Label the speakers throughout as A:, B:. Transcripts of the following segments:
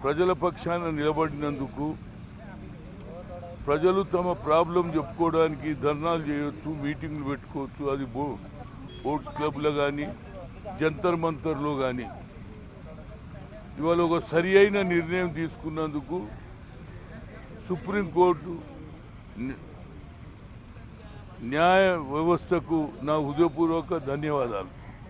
A: ప్రజల పక్షాన నిలబడినందుకు ప్రజలు తమ ప్రాబ్లం చెప్పుకోవడానికి ధర్నాలు చేయొచ్చు మీటింగ్లు పెట్టుకోవచ్చు అది బో స్పోర్ట్స్ క్లబ్లో కానీ జంతర్ మంతర్లో కానీ ఇవాళ ఒక సరి అయిన నిర్ణయం తీసుకున్నందుకు సుప్రీంకోర్టు ని- న్యాయ వ్యవస్థకు నా హృదయపూర్వక ధన్యవాదాలు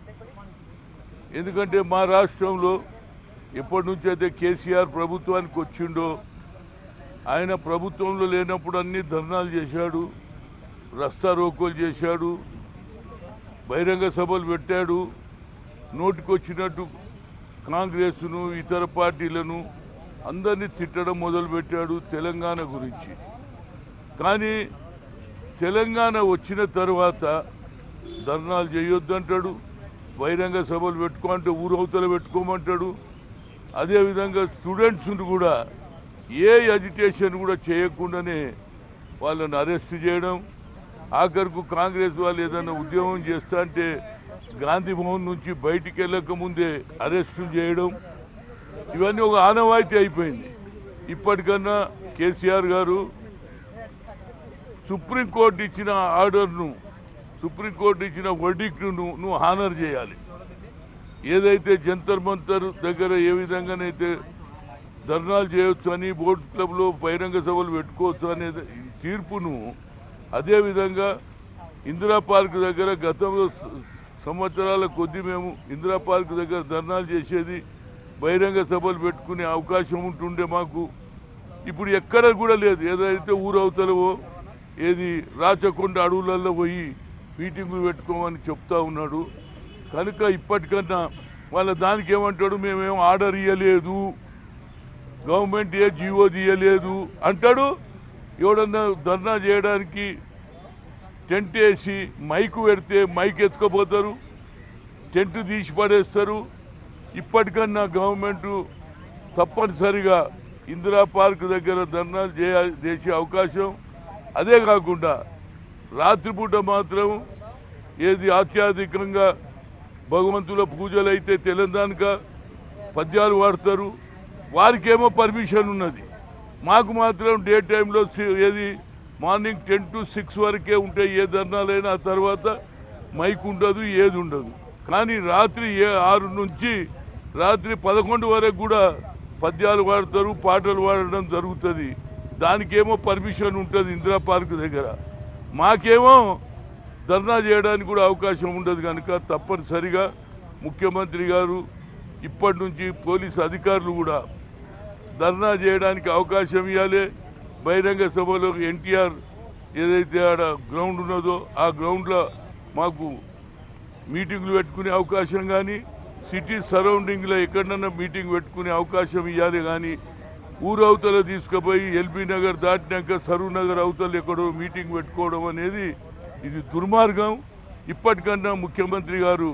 A: ఎందుకంటే మా రాష్ట్రంలో ఎప్పటి నుంచి అయితే కేసీఆర్ ప్రభుత్వానికి వచ్చిండో ఆయన ప్రభుత్వంలో లేనప్పుడు అన్ని ధర్నాలు చేశాడు రస్తా రోకోలు చేశాడు బహిరంగ సభలు పెట్టాడు నోటికొచ్చినట్టు కాంగ్రెస్ను ఇతర పార్టీలను అందరినీ తిట్టడం మొదలుపెట్టాడు తెలంగాణ గురించి కానీ తెలంగాణ వచ్చిన తర్వాత ధర్నాలు చేయొద్దంటాడు బహిరంగ సభలు పెట్టుకో అంటే ఊరవతల పెట్టుకోమంటాడు అదేవిధంగా స్టూడెంట్స్ను కూడా ఏ అజిటేషన్ కూడా చేయకుండానే వాళ్ళని అరెస్ట్ చేయడం ఆఖరుకు కాంగ్రెస్ వాళ్ళు ఏదైనా ఉద్యమం చేస్తా అంటే గాంధీ భవన్ నుంచి బయటికి వెళ్ళక ముందే అరెస్టులు చేయడం ఇవన్నీ ఒక ఆనవాయితీ అయిపోయింది ఇప్పటికన్నా కేసీఆర్ గారు సుప్రీంకోర్టు ఇచ్చిన ఆర్డర్ను సుప్రీంకోర్టు ఇచ్చిన వర్డిక్ట్ను నువ్వు నువ్వు హానర్ చేయాలి ఏదైతే జంతర్ మంతర్ దగ్గర ఏ విధంగానైతే ధర్నాలు చేయొచ్చు అని బోర్డ్స్ క్లబ్లో బహిరంగ సభలు పెట్టుకోవచ్చు అనే తీర్పును అదేవిధంగా ఇందిరా పార్క్ దగ్గర గతంలో స- సంవత్సరాల కొద్దీ మేము ఇందిరా పార్క్ దగ్గర ధర్నాలు చేసేది బహిరంగ సభలు పెట్టుకునే అవకాశం ఉంటుండే మాకు ఇప్పుడు ఎక్కడ కూడా లేదు ఏదైతే ఊరవతలవో ఏది రాచకొండ అడవులలో పోయి మీటింగులు పెట్టుకోమని చెప్తా ఉన్నాడు కనుక ఇప్పటికన్నా వాళ్ళ దానికి ఏమంటాడు మేమేం ఆర్డర్ ఇవ్వలేదు గవర్నమెంట్ ఏ జీవో తీయలేదు అంటాడు ఎవడన్నా ధర్నా చేయడానికి టెంట్ వేసి మైకు పెడితే మైక్ ఎత్తుకపోతారు టెంట్ తీసి పడేస్తారు ఇప్పటికన్నా గవర్నమెంట్ తప్పనిసరిగా ఇందిరా పార్క్ దగ్గర ధర్నాలు చేయ చేసే అవకాశం అదే కాకుండా రాత్రిపూట మాత్రం ఏది అత్యధికంగా భగవంతుల పూజలు అయితే తెలంగాణక పద్యాలు వాడతారు వారికేమో పర్మిషన్ ఉన్నది మాకు మాత్రం డే టైంలో సి- ఏది మార్నింగ్ టెన్ టు సిక్స్ వరకే ఉంటాయి ఏ ధర్నాలైనా ఆ తర్వాత మైక్ ఉండదు ఏది ఉండదు కానీ రాత్రి ఏ ఆరు నుంచి రాత్రి పదకొండు వరకు కూడా పద్యాలు పాడతారు పాటలు పాడడం జరుగుతుంది దానికేమో పర్మిషన్ ఉంటుంది ఇందిరా పార్క్ దగ్గర మాకేమో ధర్నా చేయడానికి కూడా అవకాశం ఉండదు కనుక తప్పనిసరిగా ముఖ్యమంత్రి గారు ఇప్పటి నుంచి పోలీసు అధికారులు కూడా ధర్నా చేయడానికి అవకాశం ఇవ్వాలి బహిరంగ సభలో ఎన్టీఆర్ ఏదైతే ఆడ గ్రౌండ్ ఉన్నదో ఆ గ్రౌండ్లో మాకు మీటింగ్లు పెట్టుకునే అవకాశం కానీ సిటీ సరౌండింగ్లో ఎక్కడన్నా మీటింగ్ పెట్టుకునే అవకాశం ఇవ్వాలి కానీ ఊరు అవతల తీసుకుపోయి ఎల్బీ నగర్ దాటినాక సరూర్ నగర్ అవతల ఎక్కడో మీటింగ్ పెట్టుకోవడం అనేది ఇది దుర్మార్గం ఇప్పటికన్నా ముఖ్యమంత్రి గారు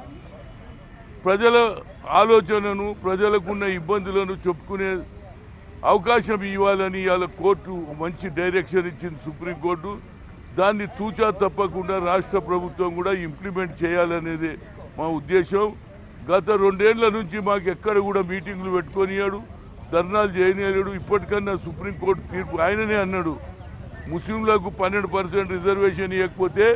A: ప్రజల ఆలోచనను ప్రజలకున్న ఇబ్బందులను చెప్పుకునే అవకాశం ఇవ్వాలని ఇవాళ కోర్టు మంచి డైరెక్షన్ ఇచ్చింది సుప్రీంకోర్టు దాన్ని తూచా తప్పకుండా రాష్ట్ర ప్రభుత్వం కూడా ఇంప్లిమెంట్ చేయాలనేది మా ఉద్దేశం గత రెండేళ్ల నుంచి మాకు ఎక్కడ కూడా మీటింగ్లు పెట్టుకొనియాడు ధర్నాలు చేయనియాడు ఇప్పటికన్నా సుప్రీంకోర్టు తీర్పు ఆయననే అన్నాడు ముస్లింలకు పన్నెండు పర్సెంట్ రిజర్వేషన్ ఇవ్వకపోతే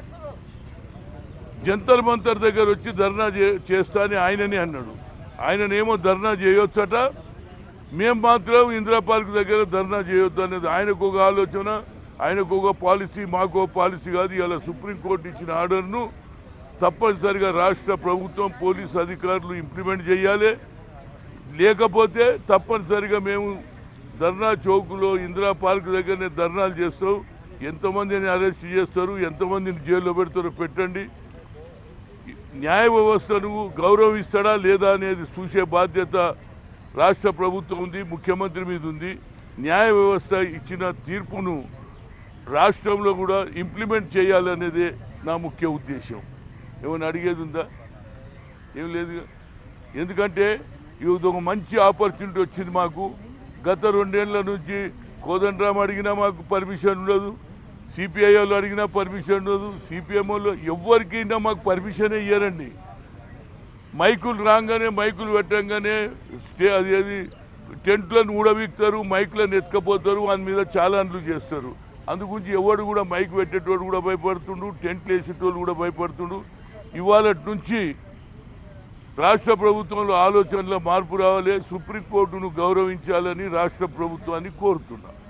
A: జంతర్ మంతర్ దగ్గర వచ్చి ధర్నా చే- చేస్తా అని ఆయననే అన్నాడు ఆయననేమో ధర్నా చేయొచ్చట మేము మాత్రం ఇందిరా పార్క్ దగ్గర ధర్నా చేయొద్దు అనేది ఆయనకు ఒక ఆలోచన ఆయనకు ఒక పాలసీ మాకు ఒక పాలసీ కాదు ఇలా సుప్రీంకోర్టు ఇచ్చిన ఆర్డర్ను తప్పనిసరిగా రాష్ట్ర ప్రభుత్వం పోలీస్ అధికారులు ఇంప్లిమెంట్ చేయాలి లేకపోతే తప్పనిసరిగా మేము ధర్నా చౌక్లో ఇందిరా పార్క్ దగ్గరనే ధర్నాలు చేస్తాం ఎంతమందిని అరెస్ట్ చేస్తారు ఎంతమందిని జైల్లో పెడతారో పెట్టండి న్యాయ వ్యవస్థను గౌరవిస్తాడా లేదా అనేది చూసే బాధ్యత రాష్ట్ర ప్రభుత్వం ఉంది ముఖ్యమంత్రి మీద ఉంది న్యాయ వ్యవస్థ ఇచ్చిన తీర్పును రాష్ట్రంలో కూడా ఇంప్లిమెంట్ చేయాలనేదే నా ముఖ్య ఉద్దేశం ఏమైనా అడిగేది ఉందా ఏం లేదు ఎందుకంటే ఇది ఒక మంచి ఆపర్చునిటీ వచ్చింది మాకు గత రెండేళ్ల నుంచి కోదండరామ్ అడిగినా మాకు పర్మిషన్ ఉండదు సిపిఐ వాళ్ళు అడిగినా పర్మిషన్ ఉండదు సిపిఎం వాళ్ళు ఎవరికి మాకు పర్మిషన్ ఇయ్యారండి మైకులు రాగానే మైకులు పెట్టంగానే స్టే అది అది టెంట్లను ఊడబీక్తారు మైక్లను ఎత్తుకపోతారు వాని మీద చాలాన్లు చేస్తారు అందుగురించి ఎవడు కూడా మైక్ పెట్టేటోడు కూడా భయపడుతుండు టెంట్లు వేసేటోళ్ళు కూడా భయపడుతుండు ఇవాళ నుంచి రాష్ట్ర ప్రభుత్వంలో ఆలోచనలో మార్పు రావాలి సుప్రీంకోర్టును గౌరవించాలని రాష్ట్ర ప్రభుత్వాన్ని కోరుతున్నా